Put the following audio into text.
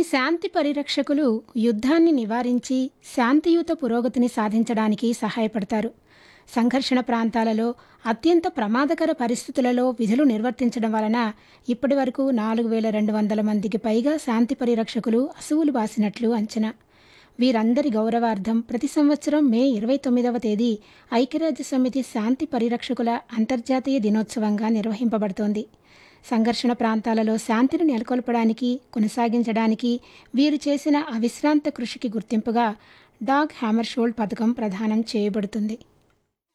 శాంతి పరిరక్షకులు యుద్ధాన్ని నివారించి శాంతియుత పురోగతిని సాధించడానికి సహాయపడతారు సంఘర్షణ ప్రాంతాలలో అత్యంత ప్రమాదకర పరిస్థితులలో విధులు నిర్వర్తించడం వలన ఇప్పటి వరకు నాలుగు వేల రెండు వందల మందికి పైగా శాంతి పరిరక్షకులు అసువులు బాసినట్లు అంచనా వీరందరి గౌరవార్థం ప్రతి సంవత్సరం మే ఇరవై తొమ్మిదవ తేదీ ఐక్యరాజ్య సమితి శాంతి పరిరక్షకుల అంతర్జాతీయ దినోత్సవంగా నిర్వహింపబడుతోంది సంఘర్షణ ప్రాంతాలలో శాంతిని నెలకొల్పడానికి కొనసాగించడానికి వీరు చేసిన అవిశ్రాంత కృషికి గుర్తింపుగా డాగ్ హ్యామర్ షోల్డ్ పథకం ప్రదానం చేయబడుతుంది